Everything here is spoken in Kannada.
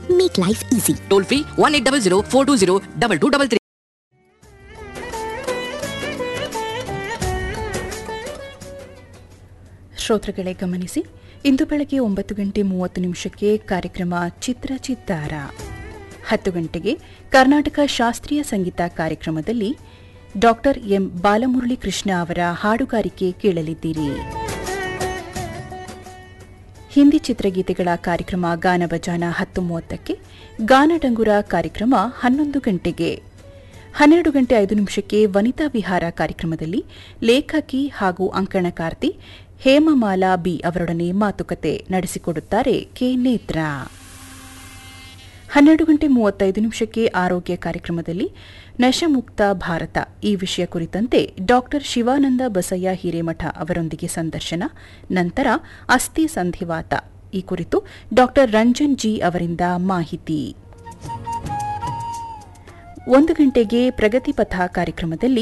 make life easy toll free one eight double zero four two zero double two double three ಶ್ರೋತೃಗಳೇ ಗಮನಿಸಿ ಇಂದು ಬೆಳಗ್ಗೆ ಒಂಬತ್ತು ಗಂಟೆ ಮೂವತ್ತು ನಿಮಿಷಕ್ಕೆ ಕಾರ್ಯಕ್ರಮ ಚಿತ್ರ ಚಿತ್ತಾರ ಹತ್ತು ಗಂಟೆಗೆ ಕರ್ನಾಟಕ ಶಾಸ್ತ್ರೀಯ ಸಂಗೀತ ಕಾರ್ಯಕ್ರಮದಲ್ಲಿ ಡಾಕ್ಟರ್ ಎಂ ಬಾಲಮುರಳಿ ಕೃಷ್ಣ ಅವರ ಹಾಡುಗಾರಿಕೆ ಕೇಳಲಿದ್ದೀರಿ ಹಿಂದಿ ಚಿತ್ರಗೀತೆಗಳ ಕಾರ್ಯಕ್ರಮ ಗಾನ ಬಜಾನ ಹತ್ತು ಮೂವತ್ತಕ್ಕೆ ಗಾನಡಂಗುರ ಕಾರ್ಯಕ್ರಮ ಹನ್ನೊಂದು ಗಂಟೆಗೆ ಹನ್ನೆರಡು ಗಂಟೆ ಐದು ನಿಮಿಷಕ್ಕೆ ವನಿತಾ ವಿಹಾರ ಕಾರ್ಯಕ್ರಮದಲ್ಲಿ ಲೇಖಕಿ ಹಾಗೂ ಅಂಕಣಕಾರ್ತಿ ಹೇಮಮಾಲಾ ಬಿ ಅವರೊಡನೆ ಮಾತುಕತೆ ನಡೆಸಿಕೊಡುತ್ತಾರೆ ಕೆ ನೇತ್ರ ಹನ್ನೆರಡು ಗಂಟೆ ಮೂವತ್ತೈದು ನಿಮಿಷಕ್ಕೆ ಆರೋಗ್ಯ ಕಾರ್ಯಕ್ರಮದಲ್ಲಿ ನಶಮುಕ್ತ ಭಾರತ ಈ ವಿಷಯ ಕುರಿತಂತೆ ಡಾಕ್ಟರ್ ಶಿವಾನಂದ ಬಸಯ್ಯ ಹಿರೇಮಠ ಅವರೊಂದಿಗೆ ಸಂದರ್ಶನ ನಂತರ ಅಸ್ಥಿ ಸಂಧಿವಾತ ಈ ಕುರಿತು ಡಾಕ್ಟರ್ ರಂಜನ್ ಜಿ ಅವರಿಂದ ಮಾಹಿತಿ ಒಂದು ಗಂಟೆಗೆ ಪ್ರಗತಿಪಥ ಕಾರ್ಯಕ್ರಮದಲ್ಲಿ